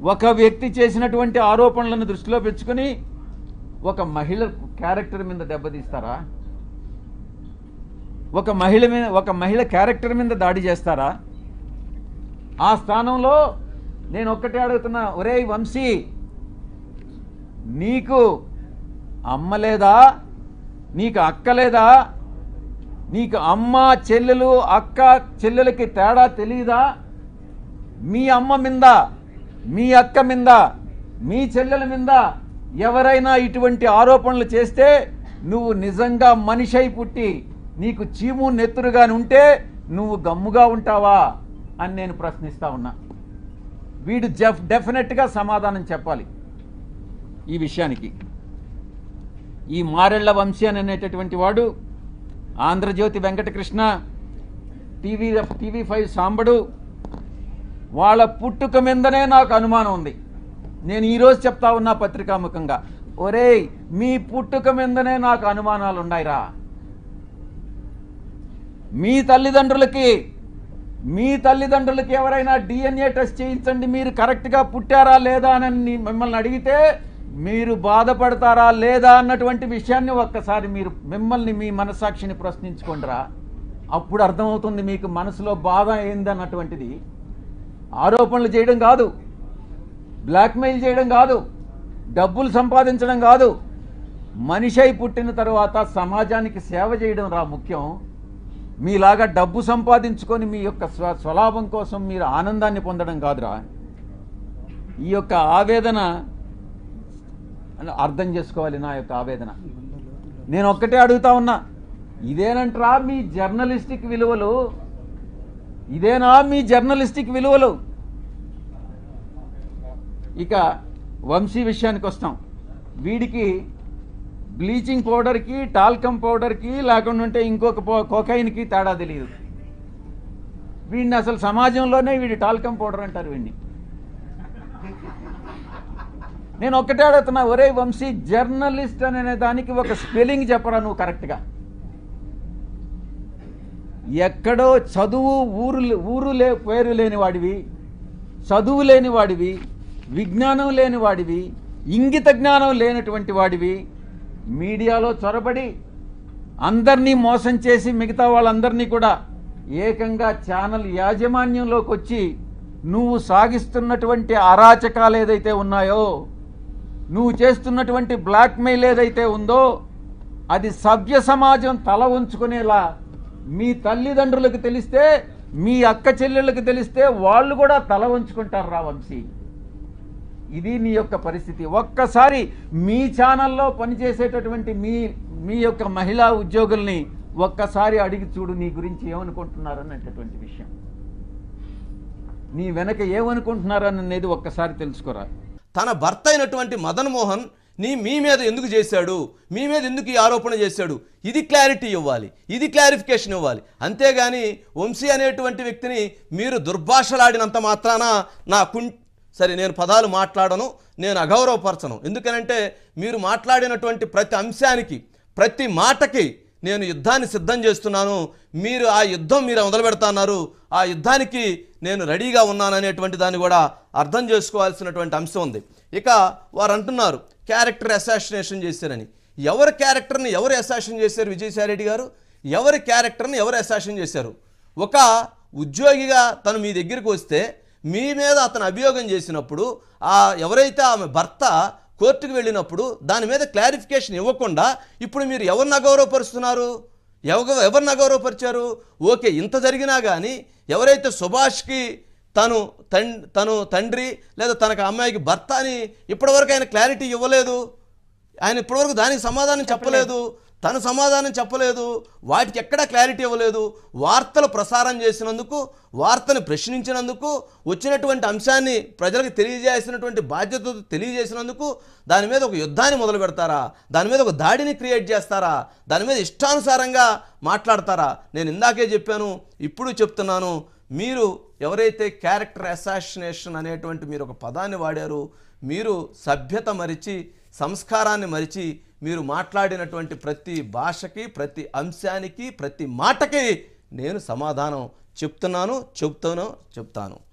ఒక వ్యక్తి చేసినటువంటి ఆరోపణలను దృష్టిలో పెంచుకొని ఒక మహిళ క్యారెక్టర్ మీద దెబ్బతీస్తారా ఒక మహిళ మీద ఒక మహిళ క్యారెక్టర్ మీద దాడి చేస్తారా ఆ స్థానంలో నేను ఒక్కటే అడుగుతున్నా ఒరేయ్ వంశీ నీకు అమ్మ లేదా నీకు అక్క లేదా నీకు అమ్మ చెల్లెలు అక్క చెల్లెలకి తేడా తెలియదా మీ అమ్మ మింద మీ అక్క మింద మీ చెల్లెల మింద ఎవరైనా ఇటువంటి ఆరోపణలు చేస్తే నువ్వు నిజంగా మనిషి అయి పుట్టి నీకు చీము నెత్తురుగాని ఉంటే నువ్వు గమ్ముగా ఉంటావా అని నేను ప్రశ్నిస్తా ఉన్నా వీడు జఫ్ డెఫినెట్గా సమాధానం చెప్పాలి ఈ విషయానికి ఈ మారెళ్ల వంశీ అని అనేటటువంటి వాడు Andhrajyothy Venkatakrishna TV TV five సాంబడు వాళ్ళ పుట్టుక మీదనే నాకు అనుమానం ఉంది నేను ఈరోజు చెప్తా ఉన్నా పత్రికాముఖంగా ఒరేయ్ మీ పుట్టుక మీదనే నాకు అనుమానాలు ఉన్నాయిరా మీ తల్లిదండ్రులకి మీ తల్లిదండ్రులకి ఎవరైనా డిఎన్ఏ టెస్ట్ చేయించండి మీరు కరెక్ట్గా పుట్టారా లేదా అని మిమ్మల్ని అడిగితే మీరు బాధపడతారా లేదా అన్నటువంటి విషయాన్ని ఒక్కసారి మీరు మిమ్మల్ని మీ మనసాక్షిని ప్రశ్నించుకోండిరా అప్పుడు అర్థమవుతుంది మీకు మనసులో బాధ ఏంది అన్నటువంటిది ఆరోపణలు చేయడం కాదు బ్లాక్మెయిల్ చేయడం కాదు డబ్బులు సంపాదించడం కాదు మనిషి అయి పుట్టిన తర్వాత సమాజానికి సేవ చేయడం రా ముఖ్యం మీలాగా డబ్బు సంపాదించుకొని మీ యొక్క స్వ స్వలాభం కోసం మీరు ఆనందాన్ని పొందడం కాదురా ఈ యొక్క ఆవేదన అర్థం చేసుకోవాలి నా యొక్క ఆవేదన నేను ఒక్కటే అడుగుతా ఉన్నా ఇదేనంట్రా మీ జర్నలిస్టిక్ విలువలు ఇదేనా మీ జర్నలిస్టిక్ విలువలు ఇక వంశీ విషయానికి వస్తాం వీడికి బ్లీచింగ్ పౌడర్కి టాల్కమ్ పౌడర్కి లేకుండా ఉంటే ఇంకొక పో- కోకైన్కి తేడా తెలియదు వీడిని అసలు సమాజంలోనే వీడి టాల్కమ్ పౌడర్ అంటారు వీడిని నేను ఒక్కటే అడుగుతున్నా ఒరే వంశీ జర్నలిస్ట్ అనే దానికి ఒక స్పెల్లింగ్ చెప్పరా నువ్వు కరెక్ట్గా ఎక్కడో చదువు ఊరు ఊరు లే పేరు లేని వాడివి చదువు లేని వాడివి విజ్ఞానం లేని వాడివి ఇంగిత జ్ఞానం లేనటువంటి వాడివి మీడియాలో చొరబడి అందరినీ మోసం చేసి మిగతా వాళ్ళందరినీ కూడా ఏకంగా ఛానల్ యాజమాన్యంలోకి వచ్చి నువ్వు సాగిస్తున్నటువంటి అరాచకాలు ఏదైతే ఉన్నాయో నువ్వు చేస్తున్నటువంటి బ్లాక్మెయిల్ ఏదైతే ఉందో అది సభ్య సమాజం తల ఉంచుకునేలా మీ తల్లిదండ్రులకు తెలిస్తే మీ అక్క చెల్లెళ్ళకి తెలిస్తే వాళ్ళు కూడా తల ఉంచుకుంటారు రా వంశీ ఇది నీ యొక్క పరిస్థితి ఒక్కసారి మీ ఛానల్లో పనిచేసేటటువంటి మీ మీ యొక్క మహిళా ఉద్యోగుల్ని ఒక్కసారి అడిగి చూడు నీ గురించి ఏమనుకుంటున్నారు అనేటటువంటి విషయం నీ వెనక ఏమనుకుంటున్నారు అనేది ఒక్కసారి తెలుసుకోరా తన భర్త అయినటువంటి మదన్ మోహన్ నీ మీ మీద ఎందుకు చేశాడు మీ మీద ఎందుకు ఈ ఆరోపణ చేశాడు ఇది క్లారిటీ ఇవ్వాలి ఇది క్లారిఫికేషన్ ఇవ్వాలి అంతేగాని వంశీ అనేటువంటి వ్యక్తిని మీరు దుర్భాషలాడినంత మాత్రాన నా కుం సరే నేను పదాలు మాట్లాడను నేను అగౌరవపరచను ఎందుకనంటే మీరు మాట్లాడినటువంటి ప్రతి అంశానికి ప్రతి మాటకి నేను యుద్ధాన్ని సిద్ధం చేస్తున్నాను మీరు ఆ యుద్ధం మీరు మొదలు పెడతాన్నారు ఆ యుద్ధానికి నేను రెడీగా ఉన్నాను అనేటువంటి దాన్ని కూడా అర్థం చేసుకోవాల్సినటువంటి అంశం ఉంది ఇక వారు అంటున్నారు క్యారెక్టర్ అసాసినేషన్ చేశారని ఎవరి క్యారెక్టర్ని ఎవరు అసాసిన్ చేశారు విజయసాయిరెడ్డి గారు ఎవరి క్యారెక్టర్ని ఎవరు అసాసిన్ చేశారు ఒక ఉద్యోగిగా తను మీ దగ్గరికి వస్తే మీ మీద అతను అభియోగం చేసినప్పుడు ఆ ఎవరైతే ఆమె భర్త కోర్టుకు వెళ్ళినప్పుడు దాని మీద క్లారిఫికేషన్ ఇవ్వకుండా ఇప్పుడు మీరు ఎవరిని అగౌరవపరుస్తున్నారు ఎవ ఎవరిని అగౌరవపరిచారు ఓకే ఇంత జరిగినా కానీ ఎవరైతే సుభాష్కి తను తన్ తను తండ్రి లేదా తనకు అమ్మాయికి భర్త అని ఇప్పటివరకు ఆయన క్లారిటీ ఇవ్వలేదు ఆయన ఇప్పటివరకు దానికి సమాధానం చెప్పలేదు తను సమాధానం చెప్పలేదు వాటికి ఎక్కడా క్లారిటీ ఇవ్వలేదు వార్తలు ప్రసారం చేసినందుకు వార్తను ప్రశ్నించినందుకు వచ్చినటువంటి అంశాన్ని ప్రజలకు తెలియజేసినటువంటి బాధ్యత తెలియజేసినందుకు దాని మీద ఒక యుద్ధాన్ని మొదలు పెడతారా దాని మీద ఒక దాడిని క్రియేట్ చేస్తారా దాని మీద ఇష్టానుసారంగా మాట్లాడతారా నేను ఇందాకే చెప్పాను ఇప్పుడు చెప్తున్నాను మీరు ఎవరైతే క్యారెక్టర్ అసాసినేషన్ అనేటువంటి మీరు ఒక పదాన్ని వాడారు మీరు సభ్యత మరిచి సంస్కారాన్ని మరిచి మీరు మాట్లాడినటువంటి ప్రతి భాషకి ప్రతి అంశానికి ప్రతి మాటకి నేను సమాధానం చెప్తున్నాను చెప్తాను చెప్తాను